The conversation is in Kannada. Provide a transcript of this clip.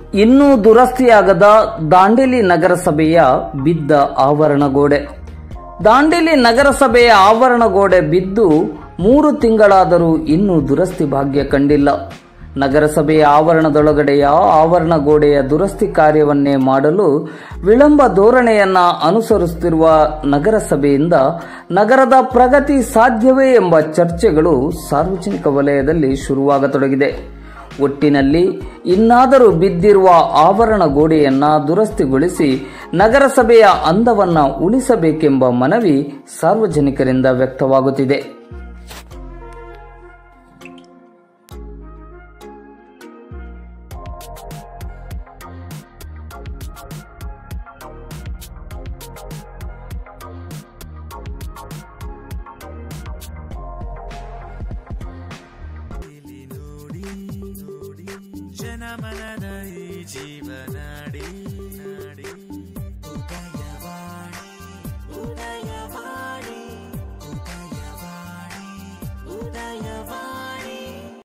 ಇನ್ನೂ ದುರಸ್ತಿಯಾಗದ ದಾಂಡೇಲಿ ನಗರಸಭೆಯ ಬಿದ್ದ ಆವರಣಗೋಡೆ ದಾಂಡೇಲಿ ನಗರಸಭೆಯ ಆವರಣಗೋಡೆ ಬಿದ್ದು ಮೂರು ತಿಂಗಳಾದರೂ ಇನ್ನೂ ದುರಸ್ತಿ ಭಾಗ್ಯ ಕಂಡಿಲ್ಲ ನಗರಸಭೆಯ ಆವರಣದೊಳಗಡೆಯ ಆವರಣ ಗೋಡೆಯ ದುರಸ್ತಿ ಕಾರ್ಯವನ್ನೇ ಮಾಡಲು ವಿಳಂಬ ಧೋರಣೆಯನ್ನ ಅನುಸರಿಸುತ್ತಿರುವ ನಗರಸಭೆಯಿಂದ ನಗರದ ಪ್ರಗತಿ ಸಾಧ್ಯವೇ ಎಂಬ ಚರ್ಚೆಗಳು ಸಾರ್ವಜನಿಕ ವಲಯದಲ್ಲಿ ಶುರುವಾಗತೊಡಗಿದೆ ಒಟ್ಟಿನಲ್ಲಿ ಇನ್ನಾದರೂ ಬಿದ್ದಿರುವ ಆವರಣ ಗೋಡೆಯನ್ನ ದುರಸ್ತಿಗೊಳಿಸಿ ನಗರಸಭೆಯ ಅಂದವನ್ನ ಉಳಿಸಬೇಕೆಂಬ ಮನವಿ ಸಾರ್ವಜನಿಕರಿಂದ ವ್ಯಕ್ತವಾಗುತ್ತಿದೆ ಜನಮನದ ಈ ಜೀವನಾಡಿ